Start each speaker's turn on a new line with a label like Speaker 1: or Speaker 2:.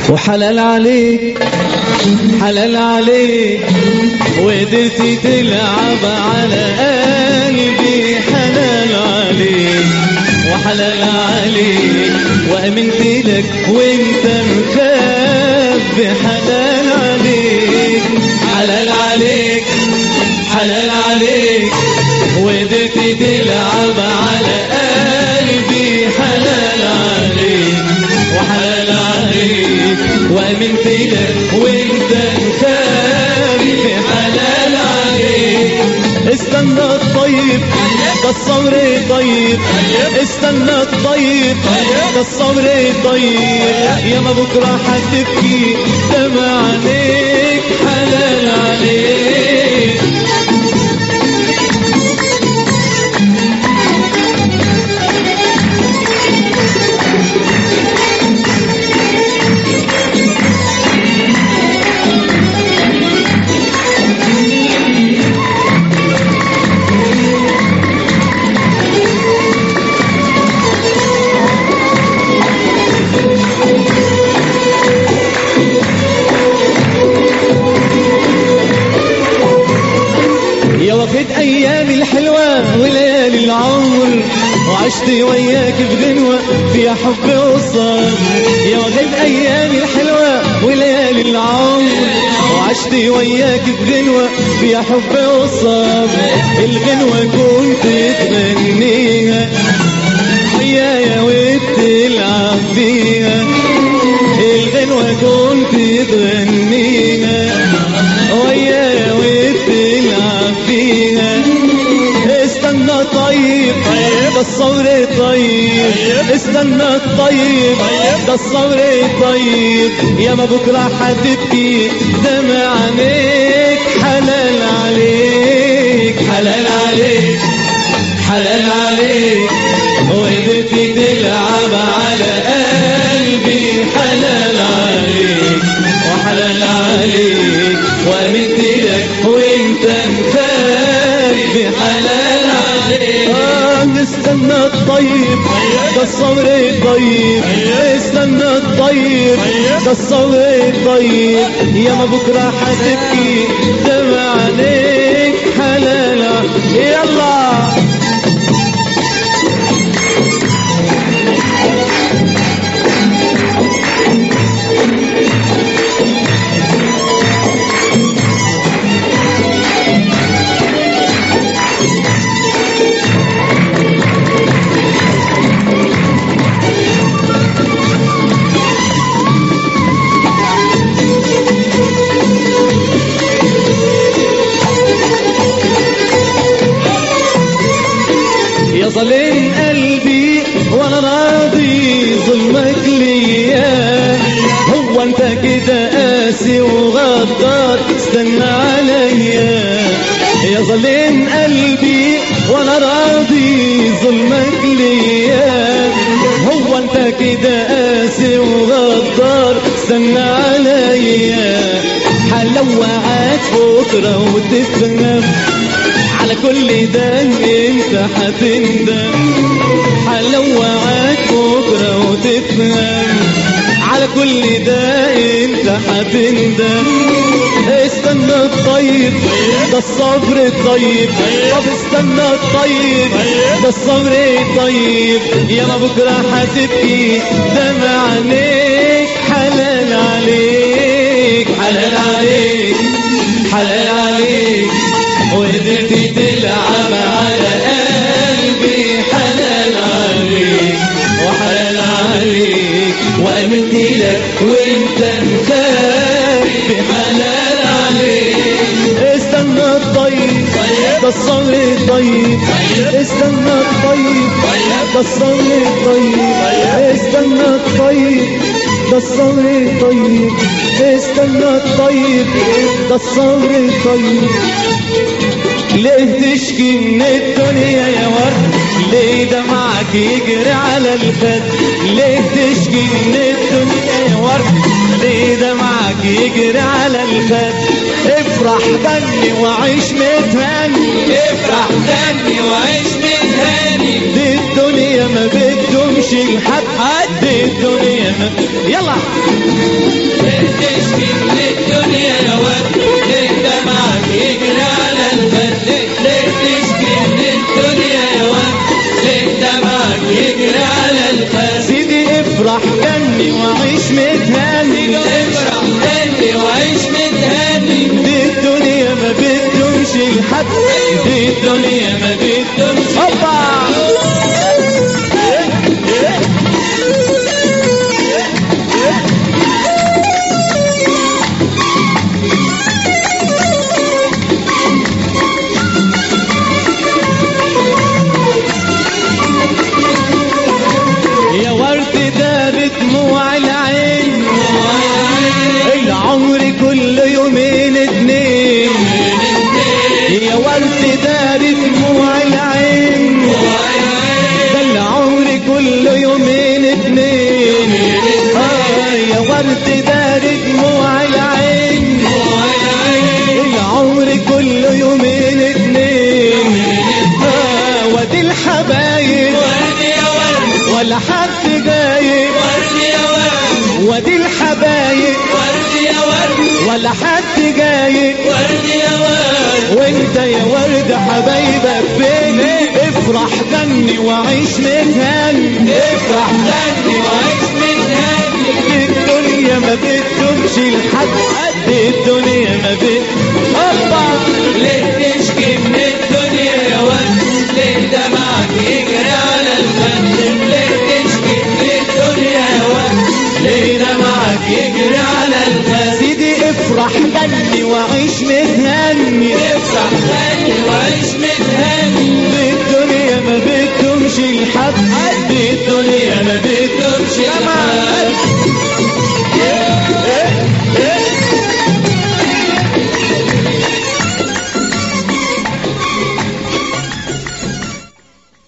Speaker 1: وحلال عليك حلال عليك وقدرتي تلعب على قلبي حلال عليك وحلال عليك وامنت لك وانت مخبي حلال عليك حلال عليك حلال عليك وقدرتي تلعب على قلبي حلال عليك وحلال عليك وامنت لك وانت مخبي حلال عليك استنى الطيب ده الصبر طيب استنى الطيب ده الصبر طيب يا ما بكره هتبكي دمع عليك حلال عليك يا واخد ايامي الحلوه وليالي العمر وعشت وياك بغنوه فيها حب وصال يا واخد ايامي الحلوه وليالي العمر وعشت وياك بغنوه فيها حب وصال الغنوه كنت تغنيها ويايا وتلعب فيها الغنوه كنت تغنيها ويايا وتلعب فيها استنى طيب ده الصبر طيب استنى الطيب ده الصبر طيب يا ما بكره هتبكي دمع عينيك حلال عليك حلال عليك حلال عليك وقدرتي تلعب على قلبي حلال عليك وحلال عليك وامنت لك وانت مخبي حلال عليك آه استنى الطيب ده الصبر طيب استنى الطيب ده الصبر طيب يا ما بكره هتبكي دمع عليك حلال يلا يا ظلم قلبي وانا راضي ظلمك ليا هو انت كده قاسي وغدار استنى عليا يا ظلم قلبي وانا راضي ظلمك ليا هو انت كده قاسي وغدار استنى عليا حلوعك بكره وتفهم على كل ده انت هتندم حلوعك بكره وتفهم على كل ده انت هتندم استنى الطيب ده الصبر الطيب طب استنى الطيب ده الصبر الطيب يا ما بكره هتبكي دمع عينيك حلال عليك حلال عليك حلال عليك وقدرتي تلعب على قلبي حلال عليك وحلال عليك وامنت لك وانت مخبي حلال عليك استنى الطيب ده الصبر الطيب استنى الطيب ده الصبر الطيب استنى الطيب ده الصبر الطيب استنى الطيب ده الصبر الطيب ليه تشكي من الدنيا يا ورد ليه دمعك يجري على الخد ليه تشكي من الدنيا يا ورد ليه دمعك يجري على الخد افرح غني وعيش متهني
Speaker 2: افرح غني وعيش متهاني
Speaker 1: دي الدنيا ما بتدومش لحد حد دي الدنيا ما يلا
Speaker 2: تشكي من الدنيا يا ورد ليه دمعك يجري على الخد ليه ليه تشكي من الدنيا يا ورد ليه دمعك يجري على الخد
Speaker 1: سيدي افرح غني وعيش متهني
Speaker 2: افرح غني وعيش متهاني
Speaker 1: دي الدنيا ما بتدومش لحد دي الدنيا ما بتدومش هوبا يا ورد ده بدموع العين العمر كل يومين اتنين يا ورد ده بدموع العين ده العمر كل يومين اتنين آه يا ورد ده بدموع العين العمر كل يومين اتنين آه وادي الحبايب
Speaker 2: ورد يا ورد
Speaker 1: ولا حد جايب
Speaker 2: ورد يا ورد
Speaker 1: وادي الحبايب
Speaker 2: ورد يا ورد
Speaker 1: ولا حد جايب
Speaker 2: ورد يا ورد
Speaker 1: وانت يا ورد حبايبك فين افرح غني وعيش متهني